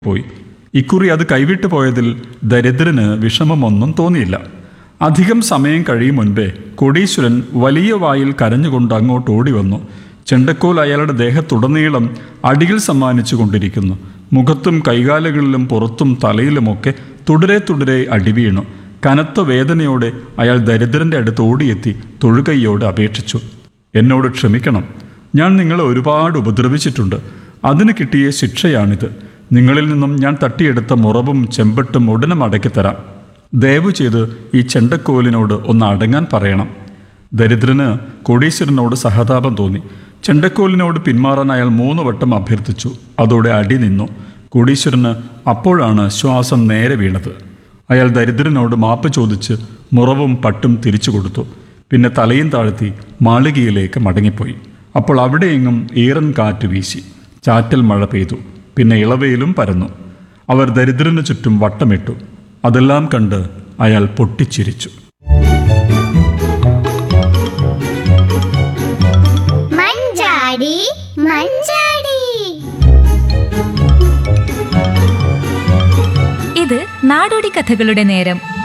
പോയി ഇക്കുറി അത് കൈവിട്ടു പോയതിൽ ദരിദ്രന് വിഷമമൊന്നും തോന്നിയില്ല അധികം സമയം കഴിയും മുൻപേ കോടീശ്വരൻ വലിയ വായിൽ കരഞ്ഞുകൊണ്ട് അങ്ങോട്ട് ഓടി വന്നു ചെണ്ടക്കോൽ അയാളുടെ ദേഹത്തുടനീളം അടികൾ സമ്മാനിച്ചു കൊണ്ടിരിക്കുന്നു മുഖത്തും കൈകാലുകളിലും പുറത്തും തലയിലുമൊക്കെ തുടരെ തുടരെ അടി വീണു കനത്ത വേദനയോടെ അയാൾ ദരിദ്രന്റെ അടുത്ത് ഓടിയെത്തി തൊഴുകൈയോട് അപേക്ഷിച്ചു എന്നോട് ക്ഷമിക്കണം ഞാൻ നിങ്ങളെ ഒരുപാട് ഉപദ്രവിച്ചിട്ടുണ്ട് അതിന് കിട്ടിയ ശിക്ഷയാണിത് നിങ്ങളിൽ നിന്നും ഞാൻ തട്ടിയെടുത്ത മുറവും ചെമ്പട്ടും ഉടനെ മടക്കിത്തരാം ദയവ് ചെയ്ത് ഈ ചെണ്ടക്കോലിനോട് ഒന്ന് അടങ്ങാൻ പറയണം ദരിദ്രന് കോടീശ്വരനോട് സഹതാപം തോന്നി ചെണ്ടക്കോലിനോട് പിന്മാറാൻ അയാൾ മൂന്ന് വട്ടം അഭ്യർത്ഥിച്ചു അതോടെ അടി നിന്നു കോടീശ്വരന് അപ്പോഴാണ് ശ്വാസം നേരെ വീണത് അയാൾ ദരിദ്രനോട് മാപ്പ് ചോദിച്ച് മുറവും പട്ടും തിരിച്ചു കൊടുത്തു പിന്നെ തലയും താഴ്ത്തി മാളികയിലേക്ക് മടങ്ങിപ്പോയി അപ്പോൾ അവിടെയെങ്ങും ഈറൻ കാറ്റ് വീശി ചാറ്റൽ മഴ പെയ്തു പിന്നെ ഇളവയിലും പരന്നു അവർ ദരിദ്രന് ചുറ്റും വട്ടമിട്ടു അതെല്ലാം കണ്ട് അയാൾ പൊട്ടിച്ചിരിച്ചു മഞ്ചാടി മഞ്ചാടി ഇത് നാടോടി കഥകളുടെ നേരം